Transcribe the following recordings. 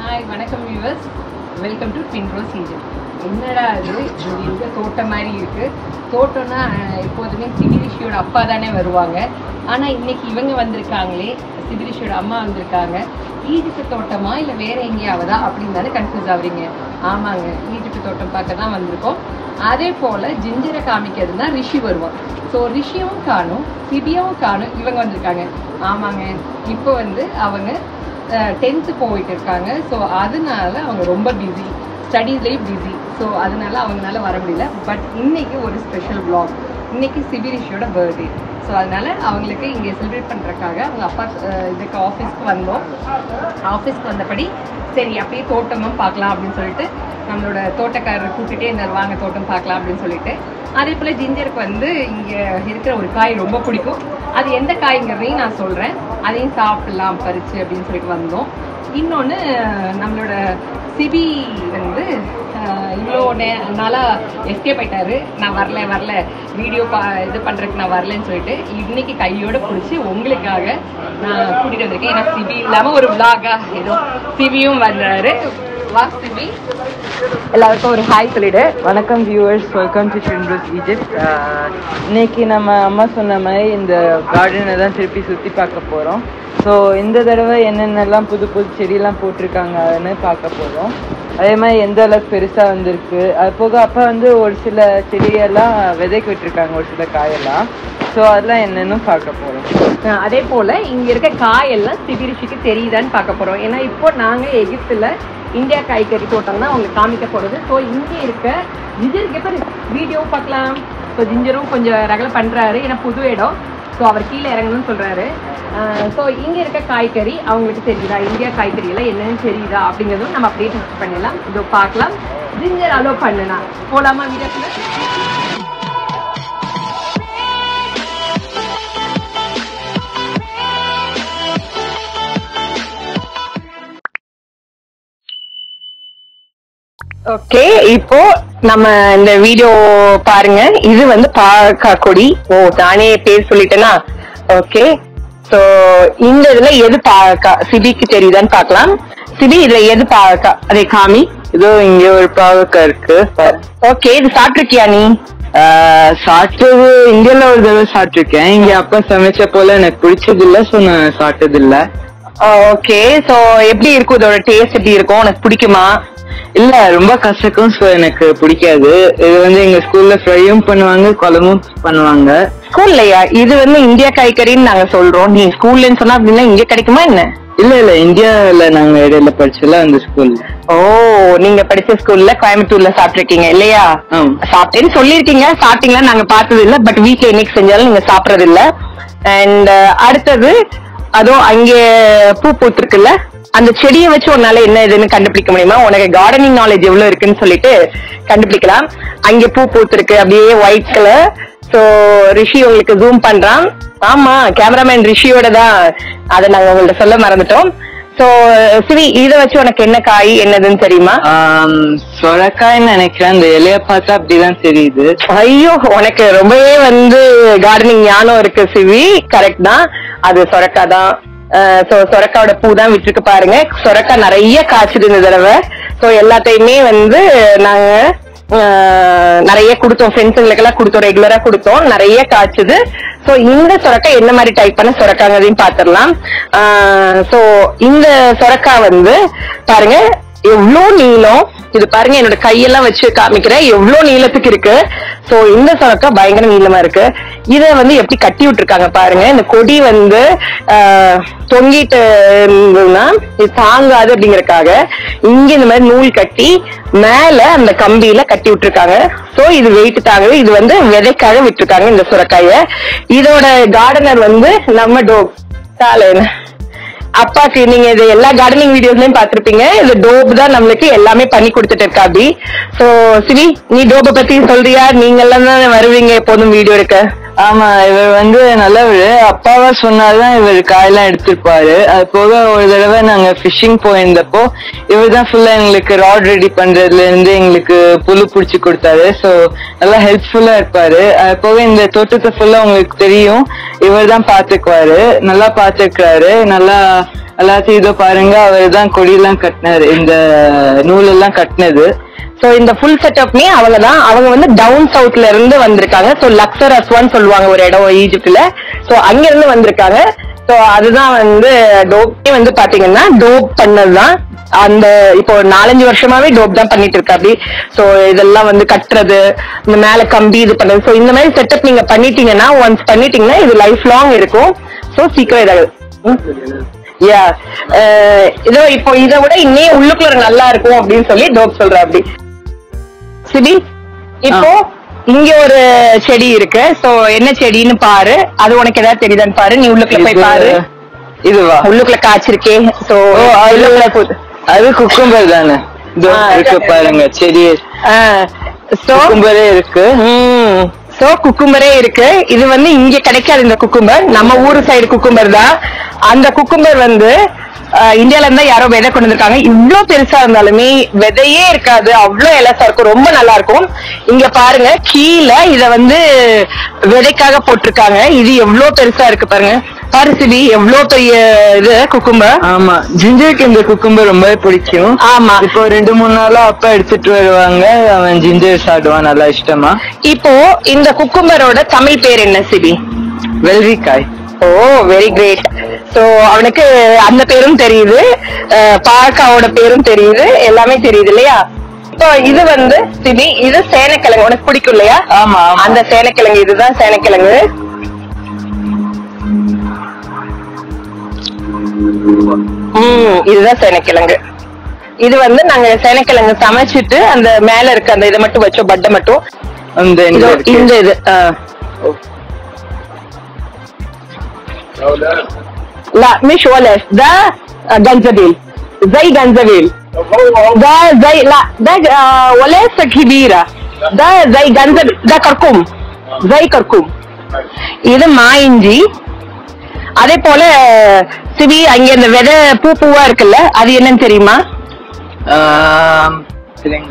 Hi வணக்கம் viewers welcome to பின்ரோ season என்னடா அது இது எங்க தோட்டம் மாதிரி இருக்கு தோட்டம்னா அஹ், எப்போதுமே சிபிரிஷியோட அப்பா தானே வருவாங்க ஆனா இன்னைக்கு இவங்க வந்திருக்காங்களே சிபிரிஷியோட அம்மா வந்திருக்காங்க ஈஜிப்ட் தோட்டமா இல்லை வேற எங்கேயாவதா அப்படின்னு தானே கன்ஃபியூஸ் ஆகுறீங்க ஆமாங்க ஈஜிப்ட் தோட்டம் பார்க்க தான் வந்திருக்கோம் அதே போல ஜிஞ்சரை காமிக்கிறது தான் ரிஷி வருவான் ஸோ ரிஷியும் காணும் சிபியாவும் காணும் இவங்க வந்திருக்காங்க ஆமாங்க இப்போ வந்து அவங்க டென்த்து போயிட்டு இருக்காங்க ஸோ அதனால அவங்க ரொம்ப பிஸி ஸ்டடீஸ்லேயும் பிஸி ஸோ அதனால அவங்களால வர முடியல பட் இன்னைக்கு ஒரு ஸ்பெஷல் vlog இன்னைக்கு சிபிரிஷியோட பர்த்டே ஸோ அதனால அவங்களுக்கு இங்கே செலிப்ரேட் பண்ணுறதுக்காக அவங்க அப்பா அஹ், இதுக்கு ஆஃபீஸ்க்கு வந்தோம் ஆஃபீஸ்க்கு வந்தபடி சரி அப்படியே தோட்டமும் பார்க்கலாம் அப்படின்னு சொல்லிட்டு நம்மளோட தோட்டக்காரர் கூப்பிட்டுட்டே இருந்தார் வாங்க தோட்டம் பார்க்கலாம் அப்படின்னு சொல்லிட்டு அதே போல் ஜிஞ்சருக்கு வந்து இங்கே இருக்கிற ஒரு காய் ரொம்ப பிடிக்கும் அது எந்த காய்ங்கிறதையும் நான் சொல்கிறேன் அதையும் சாப்பிடலாம் பறிச்சு அப்படின்னு சொல்லிட்டு வந்தோம் இன்னொன்று நம்மளோட சிபி வந்து ஆஹ், இவ்வளோ நே நாளாக எஸ்கேப் ஆயிட்டாரு நான் வரல வரல வீடியோ பா இது பண்ணுறதுக்கு நான் வரலன்னு சொல்லிட்டு இன்னைக்கு கையோட பிடிச்சி உங்களுக்காக நான் கூட்டிகிட்டு வந்திருக்கேன் ஏன்னா சிபி இல்லாமல் ஒரு விலாகா ஏதோ சிபியும் வந்தாரு வா சிபி எல்லாருக்கும் ஒரு ஹாய் சொல்லிடு வணக்கம் வியூவர்ஸ் வெல்கம் டு ட்ரின்ரோஸ் ஈஜிப்ட் இன்னைக்கு நம்ம அம்மா சொன்ன மாதிரி இந்த கார்டனை தான் திருப்பி சுற்றி பார்க்க போகிறோம் ஸோ இந்த தடவை என்னென்னலாம் புது புது செடியெல்லாம் போட்டிருக்காங்கன்னு பார்க்க போகிறோம் அதே மாதிரி எந்த அளவுக்கு பெருசாக வந்திருக்கு அது போக அப்பா வந்து ஒரு சில செடியெல்லாம் விதைக்கு விட்டுருக்காங்க ஒரு சில காயெல்லாம் ஸோ அதெல்லாம் என்னன்னு பார்க்க போகிறோம் அஹ் அதே போல இங்க இருக்க காயெல்லாம் சிபிரிஷிக்கு தெரியுதான்னு பார்க்க போறோம் ஏன்னா இப்போ நாங்க எகிப்துல இந்தியா காய்கறி தோட்டம் தான் உங்களுக்கு காமிக்க போறது ஸோ இங்க இருக்க ஜிஞ்சருக்கு எப்ப வீடியோ பார்க்கலாம் ஸோ ஜிஞ்சரும் கொஞ்சம் ரகலை பண்றாரு ஏன்னா புது இடம் ஸோ அவர் கீழே இறங்கணும்னு சொல்றாரு ஸோ இங்க இருக்க காய்கறி அவங்களுக்கு தெரியுதா இந்தியா காய்கறி எல்லாம் என்னன்னு தெரியுதா அப்படிங்கிறதும் நம்ம அப்படியே டெஸ்ட் பண்ணிடலாம் இதோ பார்க்கலாம் ஜிஞ்சர் அலோ பண்ணுனா போலாமா வீடியோக்குள்ள ஓகே இப்போ நம்ம இந்த வீடியோ பாருங்க இது வந்து பாவக்காய் கொடி ஓ நானே பேர் சொல்லிட்டேனா ஓகே சோ இந்த இதுல எது பாவக்காய் சிபிக்கு தெரியுதான்னு பார்க்கலாம் சிபி இதுல எது பாவக்காய் அதை காமி இதோ இங்கே ஒரு பாவக்காய் இருக்கு ஓகே இது சாப்பிட்டுருக்கியா நீ ஆஹ் சாப்பிட்டது இந்தியால ஒரு தடவை சாப்பிட்டிருக்கேன் இங்க அப்பா சமைச்ச போல எனக்கு பிடிச்சது இல்ல சோ நான் சாப்பிட்டது இல்ல ஓகே சோ எப்படி இருக்கும் இதோட டேஸ்ட் எப்படி இருக்கும் உனக்கு பிடிக்குமா இல்ல ரொம்ப கசக்கும் சோ எனக்கு பிடிக்காது இது வந்து எங்க ஸ்கூல்ல ஃப்ரையும் பண்ணுவாங்க குழம்பும் பண்ணுவாங்க ஸ்கூல்லையா இது வந்து இந்தியா காய்கறின்னு நாங்க சொல்றோம் நீ ஸ்கூல்லன்னு சொன்னா அப்படின்னா இங்க கிடைக்குமா என்ன இல்ல இல்ல இந்தியால நாங்க இடையில படிச்சல அந்த ஸ்கூல் ஓ நீங்க படிச்ச ஸ்கூல்ல கோயம்புத்தூர்ல சாப்பிட்டிருக்கீங்க இல்லையா ஆம். சாப்பிட்டேன்னு சொல்லிருக்கீங்க சாப்பிட்டீங்களா நாங்க பார்த்தது இல்ல பட் வீட்ல என்னைக்கு செஞ்சாலும் நீங்க சாப்பிடுறது இல்ல அண்ட் அடுத்தது அதுவும் அங்கே பூ பூத்திருக்குல்ல அந்த செடியை வச்சு உன்னால என்ன இதுன்னு கண்டுபிடிக்க முடியுமா உனக்கு கார்டனிங் நாலேஜ் எவ்வளவு இருக்குன்னு சொல்லிட்டு கண்டுபிடிக்கலாம் அங்க பூ பூத்திருக்கு அப்படியே ஒயிட் கலர் சோ ரிஷி உங்களுக்கு ஜூம் பண்றான் ஆமா கேமராமேன் ரிஷியோட தான் அதை நாங்க உங்கள்ட்ட சொல்ல மறந்துட்டோம் சோ சிவி இத வச்சு உனக்கு என்ன காய் என்னதுன்னு தெரியுமா ஆம், சொரக்காய்ன்னு நினைக்கிறேன் அந்த இலைய பார்த்தா அப்படிதான் தெரியுது ஐயோ உனக்கு ரொம்பவே வந்து கார்டனிங் ஞானம் இருக்கு சிவி கரெக்ட் தான் அது சொரக்கா தான் சோ சொரக்காவோட பூ தான் விட்டுருக்கு பாருங்க சொரக்கா நிறைய காய்ச்சுது இந்த தடவை சோ எல்லாத்தையுமே வந்து நாங்க அஹ், நிறைய கொடுத்தோம் ஃப்ரெண்ட்ஸுங்களுக்கு எல்லாம் கொடுத்தோம் ரெகுலரா கொடுத்தோம் நிறைய காய்ச்சுது சோ இந்த சொரக்கா என்ன மாதிரி டைப் பண்ண சொரக்காங்கிறதையும் பாத்திரலாம் சோ இந்த சொரக்கா வந்து பாருங்க எவ்வளோ நீளம் இது பாருங்க என்னோட கையெல்லாம் வச்சு காமிக்கிறேன் எவ்வளவு நீளத்துக்கு இருக்கு சோ இந்த சொரக்கா பயங்கர நீளமா இருக்கு இத வந்து எப்படி கட்டி விட்டுருக்காங்க பாருங்க இந்த கொடி வந்து ஆஹ், தொங்கிட்டு இருந்ததுன்னா இது தாங்காது அப்படிங்கறக்காக இங்க இந்த மாதிரி நூல் கட்டி மேல அந்த கம்பியில கட்டி விட்டுருக்காங்க சோ இது வெயிட் தாங்குது இது வந்து விதைக்காக விட்டுருக்காங்க இந்த சுரக்காய இதோட கார்டனர் வந்து நம்ம டோ காலையில அப்பாக்கு நீங்க இது எல்லா கார்டனிங் வீடியோஸ்லயும் பாத்திருப்பீங்க இது டோப் தான் நம்மளுக்கு எல்லாமே பண்ணி கொடுத்துட்டு இருக்கா அப்படி சோ சிவி நீ டோப பத்தி சொல்றியா நீங்க எல்லாம் தான் வருவீங்க எப்போதும் வீடியோ எடுக்க ஆமா இவர் வந்து நல்லவரு அப்பாவா சொன்னாதான் இவர் காயெல்லாம் எடுத்திருப்பாரு அது போக ஒரு தடவை நாங்க ஃபிஷிங் போயிருந்தப்போ இவர் தான் ஃபுல்லா எங்களுக்கு ராட் ரெடி பண்றதுல இருந்து எங்களுக்கு புழு புடிச்சு கொடுத்தாரு சோ நல்லா ஹெல்ப்ஃபுல்லா இருப்பாரு அது போக இந்த தோட்டத்தை ஃபுல்லா உங்களுக்கு தெரியும் இவர் தான் பாத்துக்குவாரு நல்லா பாத்துக்கிறாரு நல்லா எல்லாத்தையும் இதோ பாருங்க அவர் தான் கொடியெல்லாம் கட்டினாரு இந்த நூலெல்லாம் கட்டினது சோ இந்த ஃபுல் செட்டப்மே அவங்க தான் அவங்க வந்து டவுன் சவுத்ல இருந்து வந்திருக்காங்க சோ லக்ஸர் அஸ்வான் சொல்லுவாங்க ஒரு இடம் ஈஜிப்ட்ல சோ அங்க இருந்து வந்திருக்காங்க சோ அதுதான் வந்து டோப்பே வந்து பாத்தீங்கன்னா டோப் பண்ணதுதான் அந்த இப்போ ஒரு நாலஞ்சு வருஷமாவே டோப் தான் பண்ணிட்டு இருக்காப்படி சோ இதெல்லாம் வந்து கட்டுறது இந்த மேல கம்பி இது பண்றது சோ இந்த மாதிரி செட்டப் நீங்க பண்ணிட்டீங்கன்னா ஒன்ஸ் பண்ணிட்டீங்கன்னா இது லைஃப் லாங் இருக்கும் சோ சீக்கிரம் இதாகுது யா இதோ இப்போ இதை விட இன்னே உள்ளுக்குள்ள நல்லா இருக்கும் அப்படின்னு சொல்லி டோப் சொல்ற அப்படி சிபி இப்போ இங்க ஒரு செடி இருக்கு சோ என்ன செடின்னு பாரு அது உனக்கு ஏதாவது தெரியுதான்னு பாரு நீ உள்ளுக்குள்ள போய் பாரு இது- இதுவா உள்ளுக்குள்ள காய்ச்சிருக்கே சோ ஓ அது அது குக்கும்பர் தானே இதோ ஆ, இருக்கு பாருங்க செடி சோ குக்கும்பரே இருக்கு சோ குக்கும்பரே இருக்கு இது வந்து இங்க கிடைக்காது இந்த குக்கும்பர் நம்ம ஊரு சைடு குக்கும்பர் தான் அந்த குக்கும்பர் வந்து ஆஹ், இந்தியால இருந்தா யாரோ விதை கொண்டு வந்திருக்காங்க இவ்ளோ பெருசா இருந்தாலுமே விதையே இருக்காது அவ்ளோ இலசா இருக்கும் ரொம்ப நல்லா இருக்கும் இங்க பாருங்க கீழே இத வந்து விதைக்காக போட்டிருக்காங்க இது எவ்ளோ பெருசா இருக்கு பாருங்க பாரு சிபி எவ்ளோ பெரிய இது குக்கும்பர் ஆமா ஜிஞ்சருக்கு இந்த குக்கும்பர் ரொம்ப பிடிக்கும் ஆமா இப்போ ரெண்டு மூணு நாளா அப்பா எடுத்துட்டு வருவாங்க அவன் ஜிஞ்சர் சாப்பிடுவான் நல்லா இஷ்டமா இப்போ இந்த குக்கும்பரோட தமிழ் பேர் என்ன சிபி வெள்ளரிக்காய் ஓ வெரி கிரேட் சோ அவனுக்கு அந்த பேரும் தெரியுது அஹ், பாக்காவோட பேரும் தெரியுது எல்லாமே தெரியுது இல்லையா இப்போ இது வந்து சிபி இது சேனக்கிழங்கு உனக்கு பிடிக்கும் இல்லையா ஆமா ஆமா அந்த சேனக்கிழங்கு இதுதான் சேனக்கிழங்கு ம் இதுதான் சேனக்கிழங்கு இது வந்து நாங்க சேனக்கிழங்கு சமைச்சிட்டு அந்த மேல இருக்க அந்த இதை மட்டும் வச்சோம் பட்டை மட்டும் அந்த இந்த இதோ இருக்கு. இந்த இது ஆ. لا مش ولف ده آه، جنزبيل زي جنزبيل ده زي لا ده آه، وليس كبيرة ده زي جنزبيل ده كركم زي كركم இது மாயிஞ்சி அதே போல சிவி அங்க இந்த விதை பூ பூவா இருக்குல்ல அது என்னன்னு தெரியுமா ஆம், இருங்க.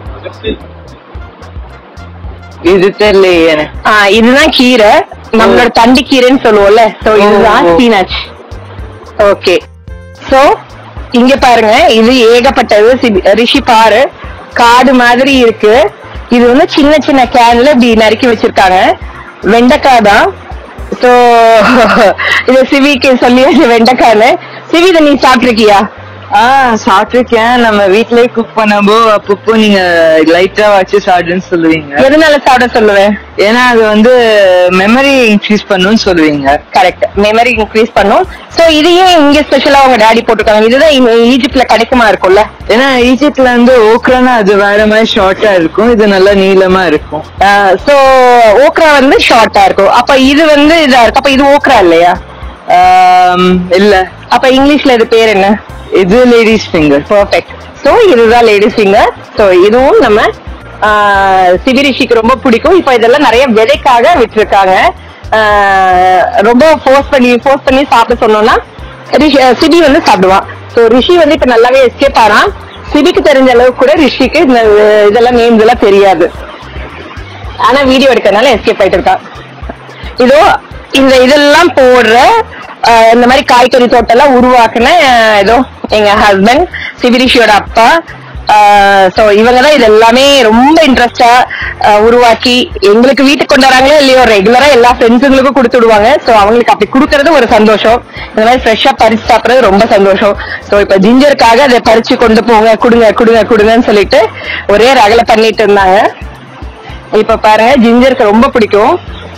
இது தெரியலையே எனக்கு. ஆ, இதுதான் கீரை நம்மளோட தண்டி கீரைன்னு சொல்லுவோம்ல சோ இதுதான் ஓ, ஓ. ஸ்பீனாச் ஓகே சோ இங்க பாருங்க இது ஏகப்பட்டது சிபி- ரிஷி பாரு காடு மாதிரி இருக்கு இது வந்து சின்ன சின்ன கேன்ல இப்படி நறுக்கி வச்சிருக்காங்க வெண்டைக்காய் தான் சோ இது சிவிக்கு சொல்லி வெண்டைக்கான்னு சிவி இதை நீ சாப்பிட்டிருக்கியா ஆ சாப்பிட்டிருக்கேன் நம்ம வீட்லயே குக் பண்ணப்போ அப்பப்போ நீங்க லைட்டா வச்சு சாப்பிடுன்னு சொல்லுவீங்க எதனால சாப்பிட சொல்லுவேன் ஏன்னா அது வந்து மெமரி இன்க்ரீஸ் பண்ணுன்னு சொல்லுவீங்க கரெக்ட் மெமரி இன்க்ரீஸ் பண்ணும் சோ இதையே இங்க ஸ்பெஷலா அவங்க டாடி போட்டிருக்காங்க இதுதான் இங்க ஈஜிப்ட்ல கிடைக்குமா இருக்கும்ல ஏன்னா ஈஜிப்ட்ல வந்து ஓக்ரானா அது வேற மாதிரி ஷார்ட்டா இருக்கும் இது நல்லா நீளமா இருக்கும் சோ ஓக்ரா வந்து ஷார்ட்டா இருக்கும் அப்ப இது வந்து இதா இருக்கு அப்ப இது ஓக்ரா இல்லையா ஆம், இல்ல அப்ப இங்கிலீஷ்ல இது பேர் என்ன இது லேடிஸ் ஃபிங்கர் பெர்ஃபெக்ட் சோ இதுதான் லேடிஸ் ஃபிங்கர் சோ இதுவும் நம்ம ஆஹ், சிபிரிஷிக்கு ரொம்ப பிடிக்கும் இப்ப இதெல்லாம் நிறைய விதைக்காக விட்டுருக்காங்க ஆஹ், ரொம்ப ஃபோர்ஸ் பண்ணி ஃபோர்ஸ் பண்ணி சாப்பிட சொன்னோம்னா ரிஷி அஹ், சிபி வந்து சாப்பிடுவான் சோ ரிஷி வந்து இப்ப நல்லாவே எஸ்கேப் ஆறான் சிபிக்கு தெரிஞ்ச அளவுக்கு கூட ரிஷிக்கு இந்த அஹ், இதெல்லாம் நேம்ஸ் எல்லாம் தெரியாது ஆனா வீடியோ எடுக்கிறதுனால எஸ்கேப் ஆயிட்டு இருக்கான் இதோ இந்த இதெல்லாம் போடுற அஹ், இந்த மாதிரி காய்கறி தோட்டம் எல்லாம் உருவாக்குன அஹ், ஏதோ எங்க ஹஸ்பண்ட் சிவிரிஷியோட அப்பா சோ இவங்க தான் இது எல்லாமே ரொம்ப இன்ட்ரெஸ்டா உருவாக்கி எங்களுக்கு வீட்டுக்கு கொண்டு வராங்களோ இல்லையோ ரெகுலரா எல்லா ஃப்ரெண்ட்ஸுங்களுக்கும் கொடுத்து விடுவாங்க சோ அவங்களுக்கு அப்படி கொடுக்கறது ஒரு சந்தோஷம் இந்த மாதிரி ஃப்ரெஷ்ஷா பறிச்சு சாப்பிடுறது ரொம்ப சந்தோஷம் சோ இப்ப ஜிஞ்சருக்காக அதை பறிச்சு கொண்டு போங்க கொடுங்க கொடுங்க கொடுங்கன்னு சொல்லிட்டு ஒரே ரகலை பண்ணிட்டு இருந்தாங்க இப்ப பாருங்க ஜிஞ்சருக்கு ரொம்ப பிடிக்கும்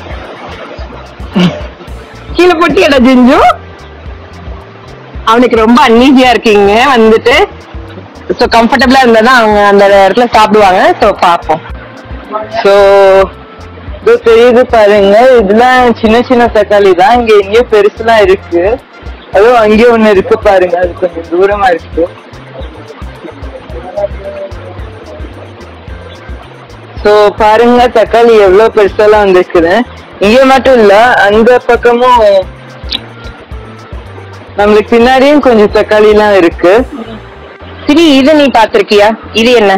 கீழே போட்டு எடா ஜிஞ்சு அவனுக்கு ரொம்ப அன்ஈஸியா இருக்கீங்க வந்துட்டு சோ கம்ஃபர்டபுளா இருந்தா தான் அவங்க அந்த இடத்துல சாப்பிடுவாங்க சோ பாப்போம் சோ இது தெரியுது பாருங்க இதெல்லாம் சின்ன சின்ன தக்காளி தான் இங்க எங்கேயோ பெருசுலாம் இருக்கு அதுவும் அங்கேயும் ஒண்ணு இருக்கு பாருங்க அது கொஞ்சம் தூரமா இருக்கு சோ பாருங்க தக்காளி எவ்வளவு பெருசாலாம் வந்திருக்குது இங்க மட்டும் இல்ல அந்த பக்கமும் நம்மளுக்கு பின்னாடியும் கொஞ்சம் தக்காளி எல்லாம் இருக்கு சரி இது நீ பாத்திருக்கியா இது என்ன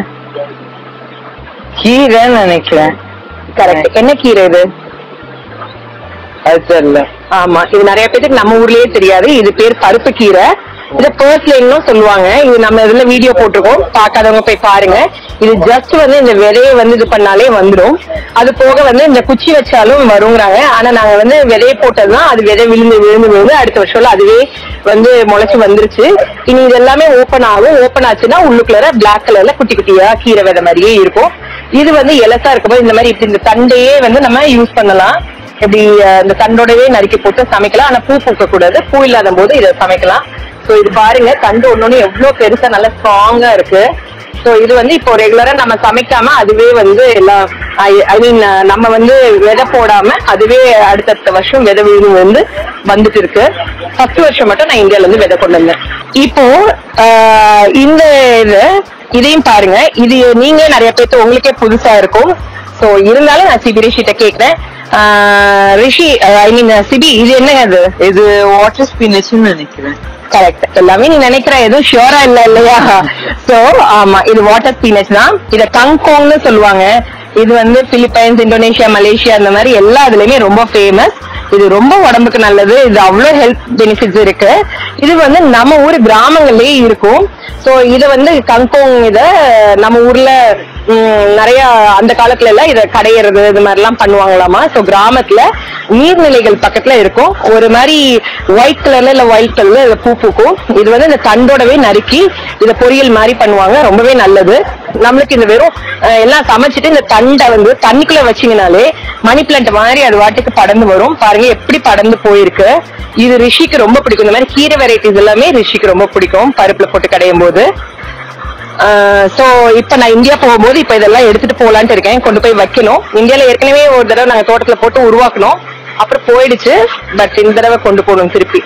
கீரைன்னு நினைக்கிறேன் கரெக்ட் என்ன கீரை இது அது தெரியல ஆமா இது நிறைய பேருக்கு நம்ம ஊர்லயே தெரியாது இது பேர் பருப்பு கீரை இத பர்ஸ்லைன்னும் சொல்லுவாங்க இது நம்ம இதுல வீடியோ போட்டிருக்கோம் பார்க்காதவங்க போய் பாருங்க இது ஜஸ்ட் வந்து இந்த விதையை வந்து இது பண்ணாலே வந்துடும் அது போக வந்து இந்த குச்சி வச்சாலும் வருங்கிறாங்க ஆனா நாங்க வந்து விதையை போட்டதுதான் அது விதை விழுந்து விழுந்து விழுந்து அடுத்த வருஷம்ல அதுவே வந்து முளைச்சு வந்துருச்சு இனி இது எல்லாமே ஓபன் ஆகும் ஓபன் ஆச்சுன்னா உள்ளுக்குள்ள பிளாக் கலர்ல குட்டி குட்டியா கீரை விதை மாதிரியே இருக்கும் இது வந்து எலசா இருக்கும்போது இந்த மாதிரி இப்படி இந்த தண்டையே வந்து நம்ம யூஸ் பண்ணலாம் இப்படி அஹ், இந்த தண்டோடவே நறுக்கி போட்டு சமைக்கலாம் ஆனா பூ பூக்க கூடாது பூ இல்லாத போது இதை சமைக்கலாம் சோ இது பாருங்க தண்டு ஒண்ணு எவ்வளவு பெருசா நல்லா ஸ்ட்ராங்கா இருக்கு சோ இது வந்து இப்போ ரெகுலரா நம்ம சமைக்காம அதுவே வந்து எல்லாம் ஐ மீன் நம்ம வந்து விதை போடாம அதுவே அடுத்தடுத்த வருஷம் விதை விழுந்து வந்து வந்துட்டு இருக்கு ஃபர்ஸ்ட் வருஷம் மட்டும் நான் இந்தியால இருந்து விதை கொண்டு வந்தேன் இப்போ ஆஹ், இந்த இது இதையும் பாருங்க இது நீங்க நிறைய பேர்த்து உங்களுக்கே புதுசா இருக்கும் சோ இருந்தாலும் நான் சிபி ரிஷிட்ட கேக்குறேன் ஆஹ், ரிஷி ஐ மீன் சிபி இது என்ன அது இது வாட்டர் ஸ்பினச்னு நினைக்கிறேன் கரெக்ட் எல்லாமே நீ நினைக்கிற எதுவும் ஷியோரா இல்ல இல்லையா சோ ஆமா இது வாட்டர் ஸ்பினச் தான் இத கங்கோங்னு சொல்லுவாங்க இது வந்து பிலிப்பைன்ஸ் இந்தோனேஷியா மலேசியா அந்த மாதிரி எல்லா இதுலயுமே ரொம்ப ஃபேமஸ் இது ரொம்ப உடம்புக்கு நல்லது இது அவ்வளவு ஹெல்த் பெனிஃபிட்ஸ் இருக்கு இது வந்து நம்ம ஊர் கிராமங்கள்லயே இருக்கும் சோ இத வந்து கங்கோங் இத நம்ம ஊர்ல ம், நிறைய அந்த காலத்துல எல்லாம் இத கடையிறது இது மாதிரி எல்லாம் பண்ணுவாங்களாமா சோ கிராமத்துல நீர்நிலைகள் பக்கத்துல இருக்கும் ஒரு மாதிரி ஒயிட் கலர்ல இல்ல ஒயிட் கலர்ல இதுல பூ பூக்கும் இது வந்து இந்த தண்டோடவே நறுக்கி இத பொரியல் மாதிரி பண்ணுவாங்க ரொம்பவே நல்லது நம்மளுக்கு இந்த வெறும் அஹ், எல்லாம் சமைச்சிட்டு இந்த தண்டை வந்து தண்ணிக்குள்ள வச்சீங்கனாலே மணி பிளான்ட் மாதிரி அது வாட்டுக்கு படர்ந்து வரும் பாருங்க எப்படி படர்ந்து போயிருக்கு இது ரிஷிக்கு ரொம்ப பிடிக்கும் இந்த மாதிரி கீரை வெரைட்டிஸ் எல்லாமே ரிஷிக்கு ரொம்ப பிடிக்கும் பருப்புல போட்டு கடையும் போது சோ இப்ப நான் இந்தியா போகும்போது இப்ப இதெல்லாம் எடுத்துட்டு போலான்ட்டு இருக்கேன் கொண்டு போய் வைக்கணும் இந்தியால ஏற்கனவே ஒரு தடவை நாங்க தோட்டத்துல போட்டு உருவாக்கணும் அப்புறம் போயிடுச்சு பட் இந்த தடவை கொண்டு போகணும் திருப்பி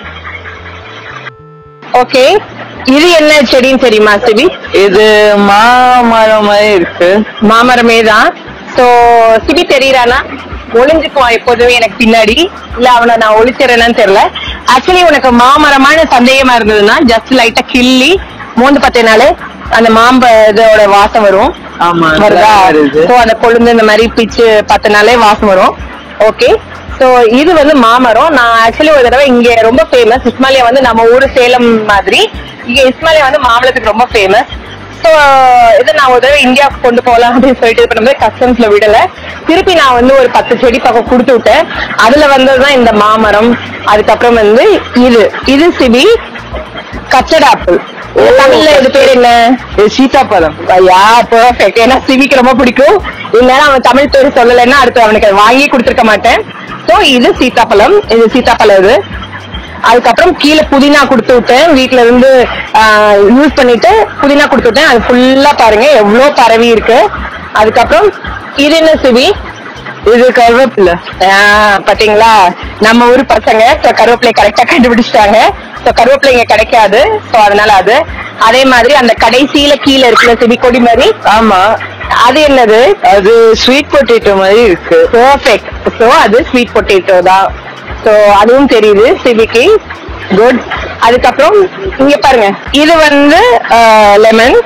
ஓகே இது என்ன செடின்னு தெரியுமா சிபி இது மாமரம் மாதிரி இருக்கு மாமரமே தான் சோ சிபி தெரியறானா ஒளிஞ்சுக்குவான் எப்போதுமே எனக்கு பின்னாடி இல்ல அவனை நான் ஒளிச்சிடறேன்னு தெரியல ஆக்சுவலி உனக்கு மாமரமான சந்தேகமா இருந்ததுன்னா ஜஸ்ட் லைட்டா கிள்ளி மோந்து பார்த்தேனாலே அந்த மாம்ப இதோட வாசம் வரும் ஆமா, வருதா வருது. சோ அந்த கொழுந்து இந்த மாதிரி பிச்சு பார்த்தனாலே வாசம் வரும் ஓகே சோ இது வந்து மாமரம் நான் ஆக்சுவலி ஒரு தடவை இங்க ரொம்ப ஃபேமஸ் இஸ்மாலியா வந்து நம்ம ஊரு சேலம் மாதிரி இங்க இஸ்மாலியா வந்து மாம்பழத்துக்கு ரொம்ப ஃபேமஸ் சோ இதை நான் ஒரு தடவை இந்தியாவுக்கு கொண்டு போகலாம் அப்படின்னு சொல்லிட்டு இது பண்ணும்போது கஸ்டம்ஸ்ல விடல திருப்பி நான் வந்து ஒரு பத்து செடி பக்கம் கொடுத்து விட்டேன் அதுல வந்ததுதான் இந்த மாமரம் அதுக்கப்புறம் வந்து இது இது சிபி கச்சட ஆப்பிள் தமிழ்ல இது பேர் என்ன இது சீதாப்பழம் ஐயா பெர்ஃபெக்ட் ஏன்னா சிவிக்கு ரொம்ப பிடிக்கும் இல்லைன்னா அவன் தமிழ் பேர் சொல்லலைன்னா அடுத்து அவனுக்கு அதை வாங்கி கொடுத்துருக்க மாட்டேன் சோ இது சீதாப்பழம் இது சீதாப்பழம் இது அதுக்கப்புறம் கீழே புதினா கொடுத்து விட்டேன் வீட்ல இருந்து யூஸ் பண்ணிட்டு புதினா கொடுத்து விட்டேன் அது ஃபுல்லா பாருங்க எவ்வளவு பரவி இருக்கு அதுக்கப்புறம் இது என்ன சிவி இது கருவேப்பிலை ஆ, பாத்தீங்களா நம்ம ஊர் பசங்க so கருவேப்பிலை கரெக்டா கண்டுபிடிச்சிட்டாங்க சோ கருவேப்பிலை இங்க கிடைக்காது சோ அதனால அது அதே மாதிரி அந்த கடைசியில கீழே இருக்குல்ல செடி கொடி மாதிரி ஆமா அது என்னது அது ஸ்வீட் பொட்டேட்டோ மாதிரி இருக்கு பெர்ஃபெக்ட் சோ அது ஸ்வீட் பொட்டேட்டோ தான் சோ அதுவும் தெரியுது சிபிக்கு குட் அதுக்கப்புறம் இங்க பாருங்க இது வந்து லெமன்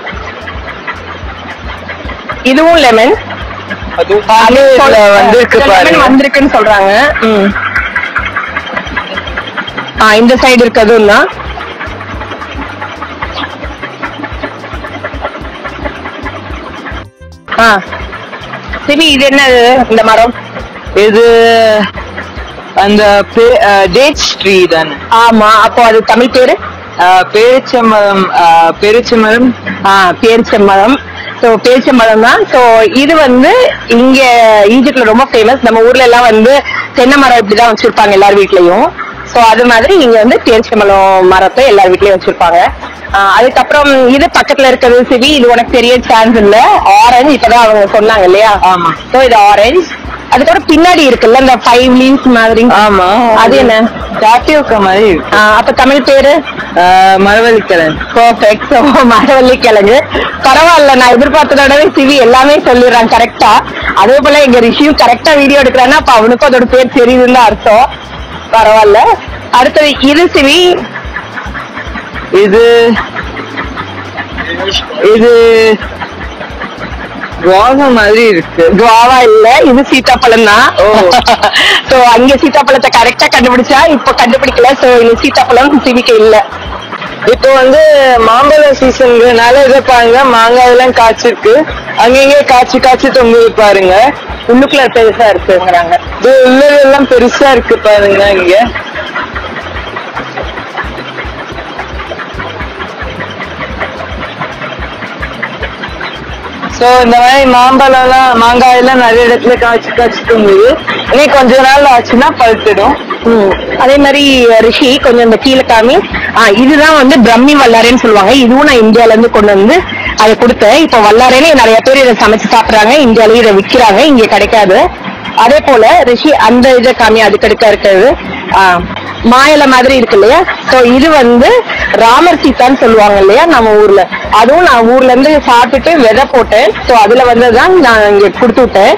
இதுவும் லெமன் அது இதுல வந்திருக்கு பாருங்க வந்திருக்குன்னு சொல்றாங்க ம். ஆ இந்த சைடு இருக்கதும் தான் ஆ சிவி இது என்னது இந்த மரம் இது அந்த டேட்ஸ் ட்ரீ தானே ஆமா அப்போ அது தமிழ் பேரு ஆஹ் பேரிச்சம்பழம் ஆஹ் பெருச்சம்பழம் ஆ பேரிச்சம்பழம் சோ பேரிச்சம்பழம் தான் சோ இது வந்து இங்க ஈஜிப்ட்ல ரொம்ப ஃபேமஸ் நம்ம ஊர்ல எல்லாம் வந்து தென்னை மரம் இப்படிதான் வச்சிருப்பாங்க எல்லார் வீட்லயும் சோ அது மாதிரி இங்க வந்து பேரிச்சம்பழம் மரத்தை எல்லார் வீட்லயும் வச்சிருப்பாங்க ஆ, அதுக்கப்புறம் இது பக்கத்துல இருக்கிறது சிவி இது உனக்கு தெரிய சான்ஸ் இல்ல ஆரஞ்சு இப்பதான் அவங்க சொன்னாங்க இல்லையா ஆமா. சோ இது ஆரஞ்சு அதுக்கப்புறம் பின்னாடி இருக்குல்ல இந்த ஃபைவ் லீவ்ஸ் மாதிரி ஆமா அது என்ன டாப்பியோக்கா மாதிரி இருக்கு ஆ, அப்ப தமிழ் பேரு ஆஹ் மரவள்ளிக்கிழங்கு பர்ஃபெக்ட் மரவள்ளி கிழங்கு பரவாயில்ல நான் எதிர்பார்த்த தடவை சிவி எல்லாமே சொல்லிடுறான் கரெக்டா அதே போல எங்க ரிஷியும் கரெக்டா வீடியோ எடுக்கிறான்னா அப்ப அவனுக்கும் அதோட பேர் தெரியுதுன்னு தான் அர்த்தம் பரவாயில்ல அடுத்தது இது சிவி இது இது குவாவா மாதிரி இருக்கு குவாவா இல்ல இது சீத்தாப்பழம் தான் ஓ. சோ அங்க சீத்தாப்பழத்தை கரெக்டா கண்டுபிடிச்சா இப்ப கண்டுபிடிக்கல சோ இந்த சீத்தாப்பழம் சிவிக்கு இல்ல இப்போ வந்து மாம்பழ சீசன்ங்கிறதுனால இதை பாருங்க மாங்காய் எல்லாம் காய்ச்சிருக்கு அங்கங்க காய்ச்சி காய்ச்சி தொங்குது பாருங்க உள்ளுக்குள்ள பெருசா இருக்குங்கிறாங்க இது உள்ளதெல்லாம் பெருசா இருக்கு பாருங்க இங்க சோ இந்த மாதிரி மாம்பழம்லாம் மாங்காய் எல்லாம் நிறைய இடத்துல காய்ச்சி காய்ச்சி தொங்குது இன்னும் கொஞ்ச நாள் ஆச்சுன்னா பழுத்துடும் ம். அதே மாதிரி ரிஷி கொஞ்சம் இந்த கீழே காமி ஆ, இதுதான் வந்து பிரம்மி வல்லாரேன்னு சொல்லுவாங்க இதுவும் நான் இந்தியால இருந்து கொண்டு வந்து அதை கொடுத்தேன் இப்போ வல்லாரேன்னு நிறைய பேர் இதை சமைச்சு சாப்பிடுறாங்க இந்தியாலயும் இதை விக்கிறாங்க இங்க கிடைக்காது அதே போல ரிஷி அந்த இதை காமி அதுக்கு அடுக்க இருக்கிறது ஆ, மாயிலை மாதிரி இருக்கு இல்லையா சோ இது வந்து ராமர் சீத்தான்னு சொல்லுவாங்க இல்லையா நம்ம ஊர்ல அதுவும் நான் ஊர்ல இருந்து சாப்பிட்டுட்டு விதை போட்டேன் சோ அதுல வந்ததுதான் நான் இங்க கொடுத்து விட்டேன்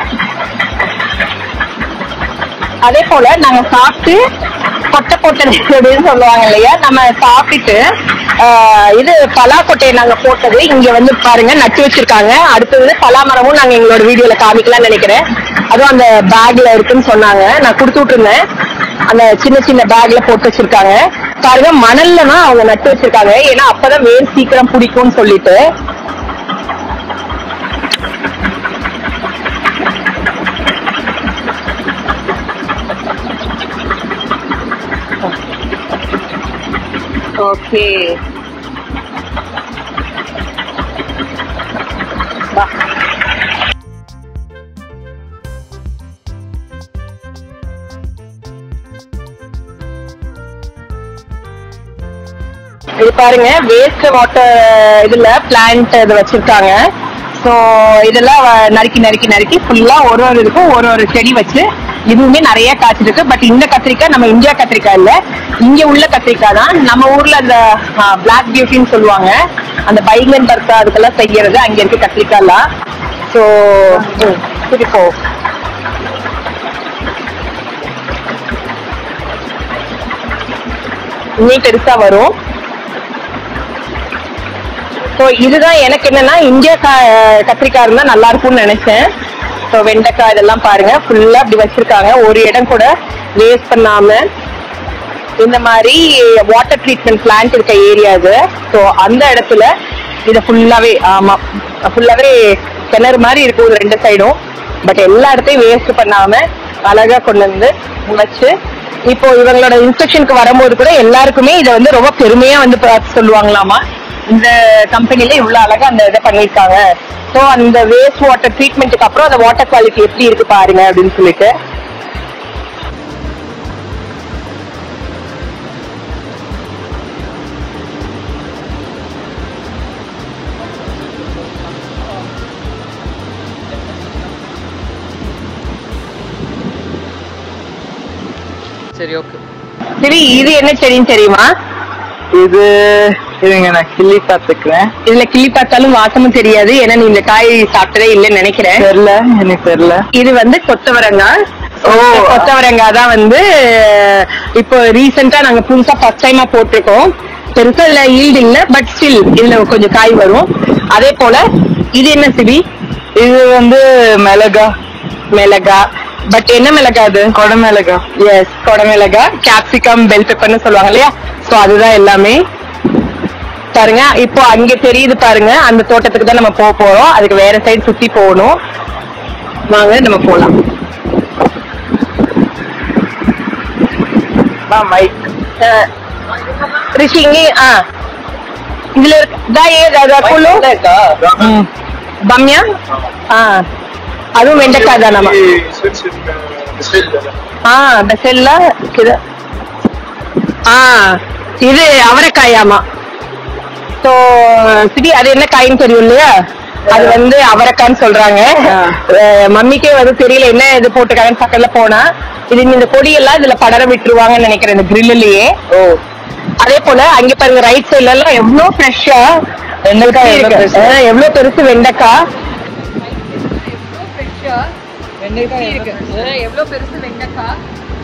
அதே போல நாங்க சாப்பிட்டு கொட்டை போட்டது அப்படின்னு சொல்லுவாங்க இல்லையா நம்ம சாப்பிட்டுட்டு ஆஹ், இது பலாக்கொட்டையை நாங்க போட்டது இங்க வந்து பாருங்க நட்டு வச்சிருக்காங்க அடுத்தது பலா மரமும் நாங்க எங்களோட வீடியோல காமிக்கலாம்னு நினைக்கிறேன் அதுவும் அந்த பேக்ல இருக்குன்னு சொன்னாங்க நான் கொடுத்து விட்டுருந்தேன் அந்த சின்ன சின்ன பேக்ல போட்டு வச்சிருக்காங்க பாருங்க மணல்ல தான் அவங்க நட்டு வச்சிருக்காங்க ஏன்னா அப்பதான் வேர் சீக்கிரம் பிடிக்கும்னு சொல்லிட்டு ஓகே இது பாருங்க வேஸ்ட் வாட்டர் இதுல பிளான்ட் இது வச்சிருக்காங்க சோ இதெல்லாம் வ- நறுக்கி நறுக்கி நறுக்கி ஃபுல்லா ஒரு ஒரு இதுக்கும் ஒரு ஒரு செடி வச்சு இதுவுமே நிறைய காய்ச்சிருக்கு பட் இந்த கத்திரிக்காய் நம்ம இந்தியா கத்திரிக்காய் இல்ல இங்க உள்ள கத்திரிக்காய் தான் நம்ம ஊர்ல அந்த பிளாக் பியூட்டின்னு சொல்லுவாங்க அந்த பைகன் பர்க்கா அதுக்கெல்லாம் செய்யறது அங்க இருக்கு கத்திரிக்காய்லாம் சோ இப்போ இன்னும் பெருசா வரும் ஸோ இதுதான் எனக்கு என்னன்னா இந்தியா கா- கத்திரிக்காய் இருந்தா நல்லா இருக்கும்னு நினைச்சேன் ஸோ வெண்டைக்காய் இதெல்லாம் பாருங்க ஃபுல்லா இப்படி வச்சிருக்காங்க ஒரு இடம் கூட வேஸ்ட் பண்ணாம இந்த மாதிரி வாட்டர் ட்ரீட்மெண்ட் பிளான்ட் இருக்க ஏரியா இது ஸோ அந்த இடத்துல இதை ஃபுல்லாவே ஆமா ஃபுல்லாவே கிணறு மாதிரி இருக்கும் இது ரெண்டு சைடும் பட் எல்லா இடத்தையும் வேஸ்ட் பண்ணாம அழகா கொண்டு வந்து வச்சு இப்போ இவங்களோட இன்ஸ்ட்ரக்ஷனுக்கு வரும்போது கூட எல்லாருக்குமே இதை வந்து ரொம்ப பெருமையா வந்து பார்த்து சொல்லுவாங்களாமா இந்த கம்பெனில இவ்வளவு அழகா அந்த இதை பண்ணிருக்காங்க ஸோ அந்த வேஸ்ட் வாட்டர் ட்ரீட்மெண்ட்டுக்கு அப்புறம் அந்த வாட்டர் குவாலிட்டி எப்படி இருக்கு பாருங்க அப்படின்னு சொல்லிட்டு சரி ஓகே சரி இது என்ன செடின்னு தெரியுமா இது இருங்க நான் கிள்ளி பார்த்துக்கிறேன் இதுல கிள்ளி பார்த்தாலும் வாசமும் தெரியாது ஏன்னா நீ இந்த காய் சாப்பிட்டதே இல்லைன்னு நினைக்கிறேன் தெரியல எனக்கு தெரியல இது வந்து கொத்தவரங்காய் ஓ. கொத்தவரங்காய் தான் வந்து இப்போ ரீசெண்டா நாங்க புதுசா ஃபர்ஸ்ட் டைமா போட்டிருக்கோம் பெருசா இதுல ஈல்டு இல்ல பட் ஸ்டில் இதுல கொஞ்சம் காய் வரும் அதே போல இது என்ன சிபி இது வந்து மிளகா மிளகா பட் என்ன மிளகா அது கொடை மிளகா எஸ் கொடமிளகா கேப்சிகம் பெல் பெப்பர்னு சொல்லுவாங்க இல்லையா சோ அதுதான் எல்லாமே பாருங்க இப்போ அங்க தெரியுது பாருங்க அந்த தோட்டத்துக்கு தான் நம்ம போக போறோம் அதுக்கு வேற சைடு சுத்தி போகணும் வாங்க நம்ம போலாம் மைக் அஹ், ரிஷி இங்கே ஆ இதுல இருக்கு தா ஏ தா குழு பம்யா ஆ அதுவும் வெண்டைக்காய் தான் நம்ம ஆ பெசல்ல இது ஆ இது அவரைக்காயாமா ஸோ சிடி அது என்ன காயின்னு தெரியும் இல்லையா அது வந்து அவரைக்கான்னு சொல்றாங்க ஆ. அஹ் மம்மிக்கே வந்து தெரியல என்ன இது போட்டுருக்காங்கன்னு பக்கத்துல போனா இது இந்த கொடியெல்லாம் இதுல படர விட்டுருவாங்கன்னு நினைக்கிறேன் இந்த கிரில்லையே ஓ அதே போல அங்க பாருங்க ரைட் சைடுல எல்லாம் எவ்வளவு ஃப்ரெஷ்ஷா வெண்டைக்காய் எவ்வளவு பெருசு? எவ்வளவு பெருசு வெண்டைக்காய் எவ்வளோ ஃப்ரெஷ்ஷா வெண்டைக்காய் இருக்கு எவ்வளோ பெருசு வெண்டைக்காய்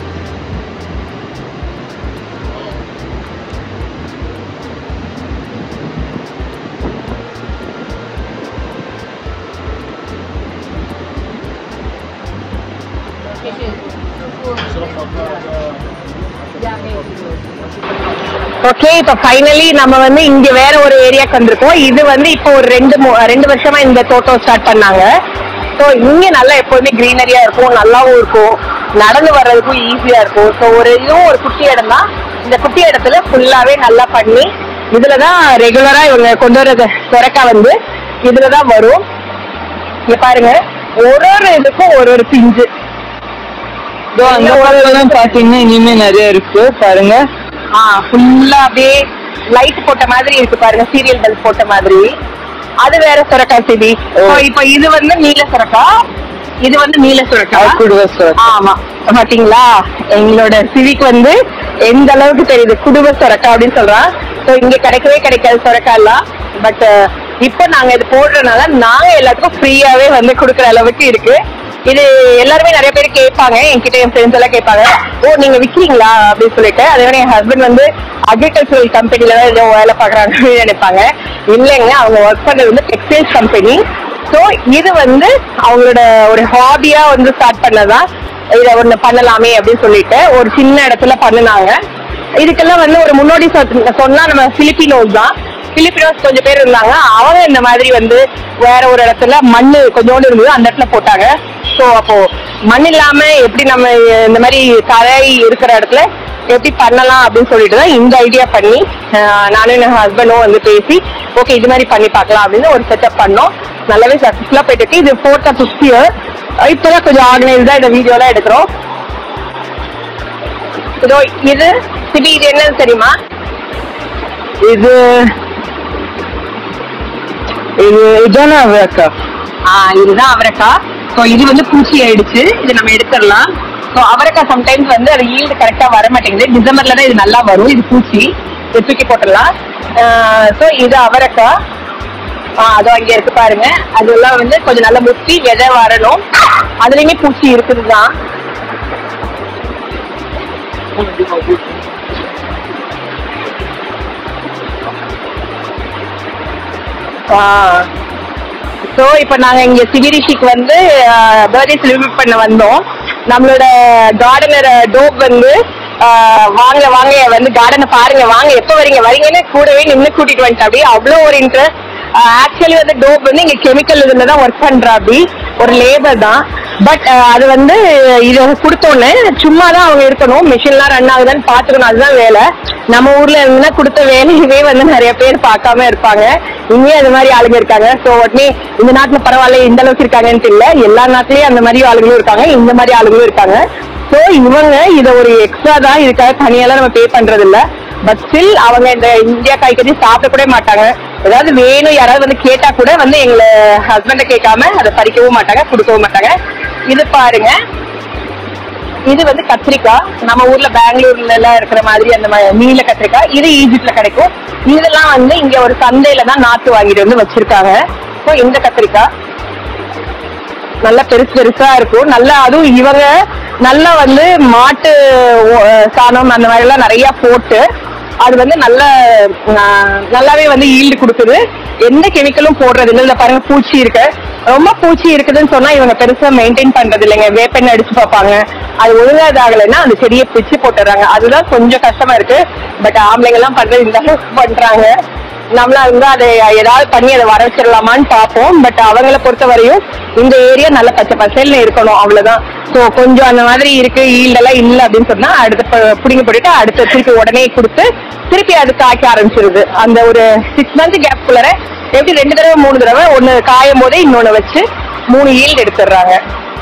ஓகே இப்ப ஃபைனலி நம்ம வந்து இங்க வேற ஒரு ஏரியாக்கு வந்திருக்கோம் இது வந்து இப்போ ஒரு ரெண்டு மூ- ரெண்டு வருஷமா இந்த தோட்டம் ஸ்டார்ட் பண்ணாங்க ஸோ இங்க நல்லா எப்போதுமே கிரீனரியா இருக்கும் நல்லாவும் இருக்கும் நடந்து வர்றதுக்கும் ஈஸியா இருக்கும் ஸோ ஒரு இதுவும் ஒரு குட்டி இடம் தான் இந்த குட்டி இடத்துல ஃபுல்லாவே நல்லா பண்ணி இதுலதான் ரெகுலரா இவங்க கொண்டு வர்றது சொரக்கா வந்து இதுலதான் வரும் இங்க பாருங்க ஒரு ஒரு இதுக்கும் ஒரு ஒரு பிஞ்சு இதோ அந்த பக்கம் பாத்தீங்கன்னா இனிமே நிறைய இருக்கு பாருங்க ஆ ஃபுல்லா அப்படியே லைட் போட்ட மாதிரி இருக்கு பாருங்க சீரியல் பல்ப் போட்ட மாதிரி அது வேற சுரக்கா செடி ஓ. So, இப்ப இது வந்து நீல சுரக்கா இது வந்து நீல சுரக்கா குடுவ சுரக்கா. ஆமா பாத்தீங்களா எங்களோட சிவிக் வந்து எந்த அளவுக்கு தெரியுது குடும்ப சுரக்கா அப்படின்னு சொல்றான் சோ இங்க கிடைக்கவே கிடைக்காது சுரக்கா எல்லாம் பட் இப்போ நாங்க இது போடுறதுனால நாங்க எல்லாத்துக்கும் ஃப்ரீயாவே வந்து கொடுக்குற அளவுக்கு இருக்கு இது எல்லாருமே நிறைய பேர் கேட்பாங்க என்கிட்ட என் ஃப்ரெண்ட்ஸ் எல்லாம் கேட்பாங்க ஓ நீங்க விக்கிறீங்களா அப்படின்னு சொல்லிட்டு அதே மாதிரி என் ஹஸ்பண்ட் வந்து அக்ரிகல்ச்சரல் கம்பெனில தான் ஏதோ வேலை பாக்குறாங்கன்னு நினைப்பாங்க இல்லைங்க அவங்க ஒர்க் பண்றது வந்து டெக்ஸ்டைல்ஸ் கம்பெனி ஸோ இது வந்து அவங்களோட ஒரு ஹாபியா வந்து ஸ்டார்ட் பண்ணதான் இதை ஒண்ணு பண்ணலாமே அப்படின்னு சொல்லிட்டு ஒரு சின்ன இடத்துல பண்ணுனாங்க இதுக்கெல்லாம் வந்து ஒரு முன்னோடி சொ- சொன்னா நம்ம பிலிப்பினோஸ் தான் பிலிப்பினோஸ் கொஞ்சம் பேர் இருந்தாங்க அவங்க இந்த மாதிரி வந்து வேற ஒரு இடத்துல மண்ணு கொஞ்சோண்டு இருந்தது அந்த இடத்துல போட்டாங்க ஸோ அப்போ மண் இல்லாம எப்படி நம்ம இந்த மாதிரி தரை இருக்கிற இடத்துல எப்படி பண்ணலாம் அப்படின்னு சொல்லிட்டு தான் இந்த ஐடியா பண்ணி ஆஹ் நானும் என் ஹஸ்பண்டும் வந்து பேசி ஓகே இது மாதிரி பண்ணி பார்க்கலாம் அப்படின்னு ஒரு செட்டப் பண்ணோம் நல்லாவே சக்சஸ்ஃபுல்லா போயிட்டு இருக்கு இது ஃபோர்த் ஃபிஃப்த் இயர் இப்போதான் கொஞ்சம் ஆர்கனைஸ்டா இந்த வீடியோலாம் எடுக்கிறோம் இதோ இது சிபி இது என்னன்னு தெரியுமா இது இது இதானே அவரக்கா ஆ இதுதான் அவரைக்காய் ஸோ இது வந்து பூச்சி ஆயிடுச்சு இது நம்ம எடுத்துடலாம் ஸோ அவரைக்காய் சம்டைம்ஸ் வந்து அது ஈல்டு கரெக்டா வர மாட்டேங்குது டிசம்பர்ல தான் இது நல்லா வரும் இது பூச்சி இது தூக்கி போட்டுடலாம் ஸோ இது அவரைக்காய் ஆ அதோ அங்க இருக்கு பாருங்க அதெல்லாம் வந்து கொஞ்சம் நல்லா முத்தி விதை வரணும் அதுலயுமே பூச்சி இருக்குது தான் ஸோ இப்போ நாங்க இங்க சிகிரிஷிக்கு வந்து பர்த்டே செலிப்ரேட் பண்ண வந்தோம் நம்மளோட கார்டனர் டோப் வந்து ஆஹ், வாங்க வாங்க வந்து கார்டனை பாருங்க வாங்க எப்போ வரீங்க வரீங்கன்னு கூடவே நின்று கூட்டிட்டு வந்துட்டு அப்படியே அவ்வளோ ஒரு இன்ட்ரெஸ்ட் ஆக்சுவலி வந்து டோப் வந்து இங்க கெமிக்கல் இதுல தான் ஒர்க் பண்றா அப்படி ஒரு லேபர் தான் பட் அது வந்து இதை கொடுத்தோன்னே சும்மா தான் அவங்க இருக்கணும் மிஷின்லாம் ரன் ஆகுதான்னு பாத்துக்கணும் அதுதான் வேலை நம்ம ஊர்ல இருந்தா கொடுத்த வேலையவே வந்து நிறைய பேர் பார்க்காம இருப்பாங்க இங்கேயும் அது மாதிரி ஆளுங்க இருக்காங்க ஸோ உடனே இந்த நாட்டுல பரவாயில்ல இந்த அளவுக்கு இருக்காங்கன்ட்டு இல்ல எல்லா நாட்டுலயும் அந்த மாதிரி ஆளுங்களும் இருக்காங்க இந்த மாதிரி ஆளுங்களும் இருக்காங்க ஸோ இவங்க இதை ஒரு எக்ஸ்ட்ரா தான் இதுக்காக தனியெல்லாம் நம்ம பே பண்றது இல்ல பட் ஸ்டில் அவங்க இந்த இந்தியா காய்கறி சாப்பிட கூட மாட்டாங்க ஏதாவது வேணும் யாராவது வந்து கேட்டா கூட வந்து எங்களை ஹஸ்பண்ட கேட்காம அதை பறிக்கவும் மாட்டாங்க கொடுக்கவும் மாட்டாங்க இது பாருங்க இது வந்து கத்திரிக்காய் நம்ம ஊர்ல பெங்களூர்ல எல்லாம் இருக்கிற மாதிரி அந்த மாதிரி நீல கத்திரிக்காய் இது ஈஜிப்ட்ல கிடைக்கும் இதெல்லாம் வந்து இங்க ஒரு சந்தையில தான் நாட்டு வாங்கிட்டு வந்து வச்சிருக்காங்க ஸோ இந்த கத்திரிக்காய் நல்லா பெருசு பெருசா இருக்கும் நல்லா அதுவும் இவங்க நல்லா வந்து மாட்டு ஓ- சாணம் அந்த மாதிரி எல்லாம் நிறைய போட்டு அது வந்து நல்ல ஆஹ், நல்லாவே வந்து ஈல்டு கொடுக்குது எந்த கெமிக்கலும் போடுறது இல்லை இதுல பாருங்க பூச்சி இருக்கு ரொம்ப பூச்சி இருக்குதுன்னு சொன்னா இவங்க பெருசா மெயின்டைன் பண்றது இல்லைங்க வேப்பெண்ணெய் அடிச்சு பார்ப்பாங்க அது ஒழுங்கா இதாகலைன்னா அந்த செடியை பிச்சு போட்டுறாங்க அதுதான் கொஞ்சம் கஷ்டமா இருக்கு பட் ஆம்பளைங்க எல்லாம் பண்றது இந்த அளவுக்கு பண்றாங்க நம்மளா இருந்தா அதை ஏதாவது பண்ணி அதை வர வச்சிடலாமான்னு பார்ப்போம் பட் அவங்கள பொறுத்த வரையும் இந்த ஏரியா நல்ல பச்சை பசேல்னு இருக்கணும் அவ்வளவுதான் ஸோ கொஞ்சம் அந்த மாதிரி இருக்கு ஈல்டெல்லாம் இல்லை அப்படின்னு சொன்னா அடுத்த ப- பிடிங்க போட்டுட்டு அடுத்த திருப்பி உடனே கொடுத்து திருப்பி அது காய்க்க ஆரம்பிச்சிருது அந்த ஒரு சிக்ஸ் மந்த் கேப் குள்ளர எப்படி ரெண்டு தடவை மூணு தடவை ஒன்னு காயும் போதே இன்னொன்னு வச்சு மூணு ஈல்டு எடுத்துடுறாங்க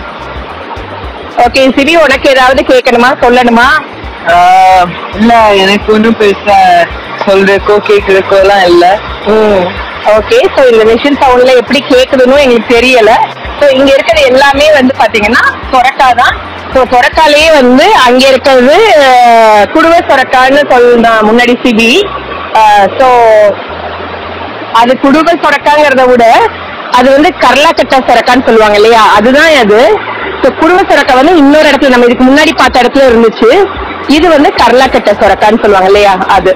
ஓகே சிவி உனக்கு ஏதாவது கேட்கணுமா சொல்லணுமா ஆஹ் இல்ல எனக்கு ஒன்றும் பெருசா சொல்றதுக்கோ கேட்கறதுக்கோ எல்லாம் இல்ல ஓகே சோ இந்த மிஷின் சவுண்ட்ல எப்படி கேக்குதுன்னு எங்களுக்கு தெரியல சோ இங்க இருக்கிறது எல்லாமே வந்து பாத்தீங்கன்னா சொரக்கா தான் சோ சொரக்காலேயே வந்து அங்க இருக்கிறது அஹ், குடுவை சொரக்கான்னு சொல்லலாம் முன்னாடி சிபி சோ அது குடுவை சொரக்காங்கிறத விட அது வந்து கரலாக்கட்டை சொரக்கான்னு சொல்லுவாங்க இல்லையா அதுதான் அது ஸோ குடுவை சொரக்கா வந்து இன்னொரு இடத்துல நம்ம இதுக்கு முன்னாடி பார்த்த இடத்துல இருந்துச்சு இது வந்து கரலாக்கட்டை சொரக்கான்னு சொல்லுவாங்க இல்லையா அது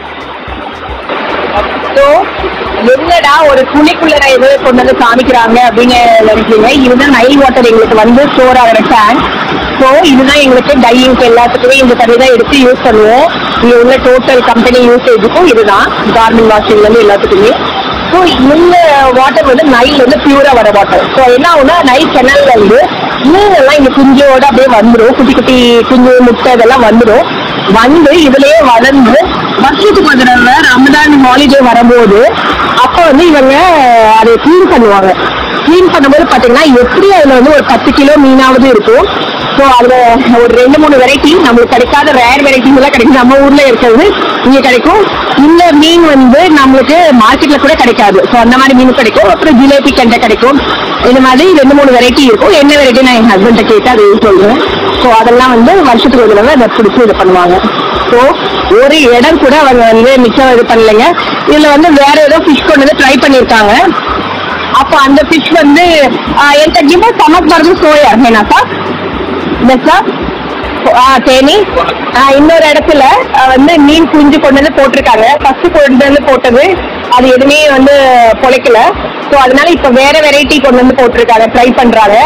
ஸோ என்னடா ஒரு துணிக்குள்ள ஏதோ கொண்டு வந்து காமிக்கிறாங்க அப்படின்னு நினைக்கிறீங்க இதுதான் நைல் வாட்டர் எங்களுக்கு வந்து ஸ்டோர் ஆகிற டேங்க் ஸோ இதுதான் எங்களுக்கு டையிங்க்கு எல்லாத்துக்குமே இந்த தண்ணி தான் எடுத்து யூஸ் பண்ணுவோம் இங்க உள்ள டோட்டல் கம்பெனி யூசேஜுக்கும் இதுதான் கார்மெண்ட் வாஷிங்ல இருந்து எல்லாத்துக்குமே ஸோ இந்த வாட்டர் வந்து நைல் வந்து பியூரா வர வாட்டர் ஸோ என்ன ஆகும்னா நைல் கெனல்ல இருந்து மீனெல்லாம் இங்க குஞ்சோட அப்படியே வந்துடும் குட்டி குட்டி குஞ்சு முட்டை இதெல்லாம் வந்துடும் வந்து இதுலயே வளர்ந்து வருஷத்துக்கு ஒரு தடவை ரமதான் ஹாலிடே வரும்போது அப்ப வந்து இவங்க அதை க்ளீன் பண்ணுவாங்க க்ளீன் பண்ணும்போது பாத்தீங்கன்னா எப்படி அதுல வந்து ஒரு பத்து கிலோ மீனாவது இருக்கும் ஸோ அதுல ஒரு ரெண்டு மூணு வெரைட்டி நம்மளுக்கு கிடைக்காத ரேர் வெரைட்டிஸ் எல்லாம் கிடைக்கும் நம்ம ஊர்ல இருக்கிறது இங்க கிடைக்கும் இந்த மீன் வந்து நம்மளுக்கு மார்க்கெட்ல கூட கிடைக்காது ஸோ அந்த மாதிரி மீன் கிடைக்கும் அப்புறம் ஜிலேபி கண்டை கிடைக்கும் இந்த மாதிரி ரெண்டு மூணு வெரைட்டி இருக்கும் என்ன வெரைட்டி நான் என் ஹஸ்பண்ட கேட்டு அதை சொல்றேன் ஸோ அதெல்லாம் வந்து வருஷத்துக்கு ஒரு தடவை அதை பிடிச்சி இது பண்ணுவாங்க ஸோ ஒரு இடம் கூட அவங்க வந்து மிச்சம் இது பண்ணலைங்க இதுல வந்து வேற ஏதோ ஃபிஷ் கொண்டு வந்து ட்ரை பண்ணியிருக்காங்க அப்போ அந்த ஃபிஷ் வந்து என்கிட்ட கிம்ப சமக் மருந்து சோயா ஏன்னா சார் இந்த சார் ஆ தேனி ஆ, இன்னொரு இடத்துல ஆ, வந்து மீன் குஞ்சு கொண்டு வந்து போட்டிருக்காங்க ஃபர்ஸ்ட் கொண்டு வந்து போட்டது அது எதுவுமே வந்து பொழைக்கல ஸோ அதனால இப்ப வேற வெரைட்டி கொண்டு வந்து போட்டிருக்காங்க ட்ரை பண்றாங்க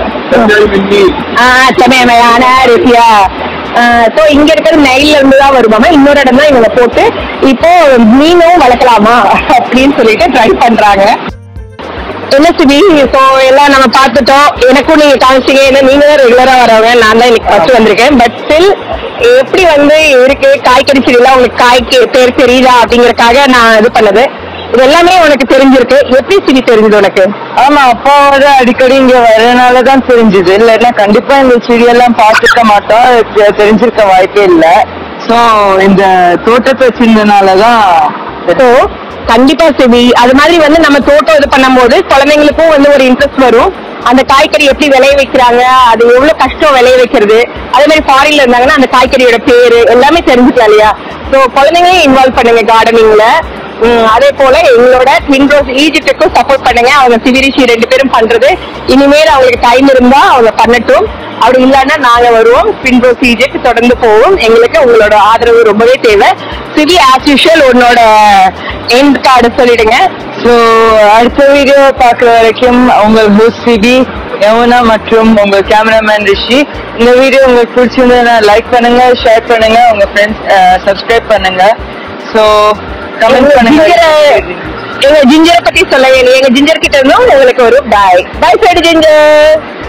ஆ செமையான ருசியா ஸோ இங்க இருக்கிறது நெய்ல இருந்து தான் வருமாமா இன்னொரு இடம் தான் இவங்க போட்டு இப்போ மீனும் வளர்க்கலாமா அப்படின்னு சொல்லிட்டு ட்ரை பண்றாங்க என்ன சிபி ஸோ எல்லாம் நம்ம பார்த்துட்டோம் எனக்கும் நீங்க காமிச்சிங்க ஏன்னா நீங்க தான் ரெகுலரா வரவங்க நான் தான் இன்னைக்கு ஃபர்ஸ்ட் வந்திருக்கேன் பட் ஸ்டில் எப்படி வந்து இருக்கு காய்கறி செடியில உங்களுக்கு காய்க்கு பேர் தெரியுதா அப்படிங்கறதுக்காக நான் இது பண்ணது இது எல்லாமே உனக்கு தெரிஞ்சிருக்கு எப்படி சிபி தெரிஞ்சது உனக்கு ஆமா அப்பா வந்து அடிக்கடி இங்க வரனால தான் தெரிஞ்சது இல்லைன்னா கண்டிப்பா இந்த செடியெல்லாம் பார்த்துக்க மாட்டோம் தெ- தெரிஞ்சிருக்க வாய்ப்பே இல்ல சோ இந்த தோட்டத்தை வச்சிருந்தனாலதான் ஸோ கண்டிப்பா சிபி அது மாதிரி வந்து நம்ம தோட்டம் இது பண்ணும்போது குழந்தைங்களுக்கும் வந்து ஒரு இன்ட்ரெஸ்ட் வரும் அந்த காய்கறி எப்படி விளைய வைக்கிறாங்க அது எவ்வளவு கஷ்டம் விளைய வைக்கிறது அதே மாதிரி ஃபாரின்ல இருந்தாங்கன்னா அந்த காய்கறியோட பேரு எல்லாமே தெரிஞ்சுக்கலாம் இல்லையா ஸோ குழந்தைங்களையும் இன்வால்வ் பண்ணுங்க கார்டனிங்ல அதே போல எங்களோட ட்வின் ரோஸ் ஈஜிப்டுக்கும் சப்போர்ட் பண்ணுங்க அவங்க சிவிரிஷி ரெண்டு பேரும் பண்றது இனிமேல் அவங்களுக்கு டைம் இருந்தா அவங்க பண்ணட்டும் அப்படி இல்லைன்னா நாங்க வருவோம் ட்வின் ரோஸ் ஈஜிப்ட் தொடர்ந்து போவோம் எங்களுக்கு உங்களோட ஆதரவு ரொம்பவே தேவை சிவி ஆஸ் யூஷுவல் உன்னோட எண்ட் கார்டு சொல்லிடுங்க சோ அடுத்த வீடியோ பார்க்குற வரைக்கும் உங்கள் ஹோஸ்ட் சிபி யமுனா மற்றும் உங்க கேமராமேன் ரிஷி இந்த வீடியோ உங்களுக்கு பிடிச்சிருந்ததுன்னா லைக் பண்ணுங்க ஷேர் பண்ணுங்க உங்க ஃப்ரெண்ட்ஸ் சப்ஸ்கிரைப் பண்ணுங்க சோ கமெண்ட் பண்ணுங்க ஜிஞ்சரை எங்க ஜிஞ்சரை பத்தி சொல்ல வேணும் எங்க ஜிஞ்சர் கிட்ட இருந்தும் உங்களுக்கு ஒரு பாய் பாய் சைடு ஜிஞ்சர்